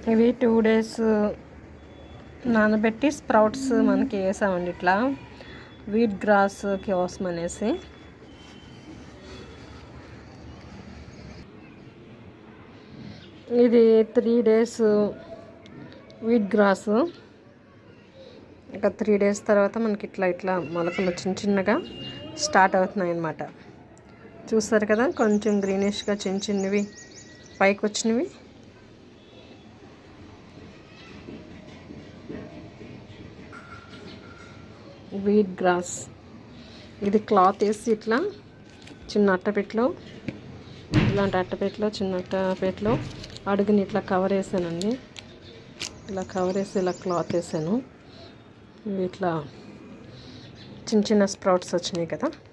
ఇవి two days నానబెట్టి sprouts మనకి వేసామండి ఇట్లా వీట్ గ్రాస్ కోసం అనేసి ఇది త్రీ డేస్ వీట్ గ్రాస్ ఇంకా త్రీ డేస్ తర్వాత మనకి ఇట్లా ఇట్లా మొలకలు చిన్న చిన్నగా స్టార్ట్ అవుతున్నాయి అన్నమాట చూస్తారు కదా కొంచెం గ్రీనిష్గా చిన్న చిన్నవి పైకి వచ్చినవి వీట్ గ్రాస్ ఇది క్లాత్ వేసి ఇట్లా చిన్న అట్టపెట్టలో ఇలాంటి అట్టపెట్టలో చిన్న అట్టపెట్టలో అడుగుని ఇట్లా కవర్ వేసానండి ఇలా కవర్ వేసి ఇలా క్లాత్ వేసాను ఇవి ఇట్లా చిన్న చిన్న స్ప్రౌట్స్ వచ్చినాయి కదా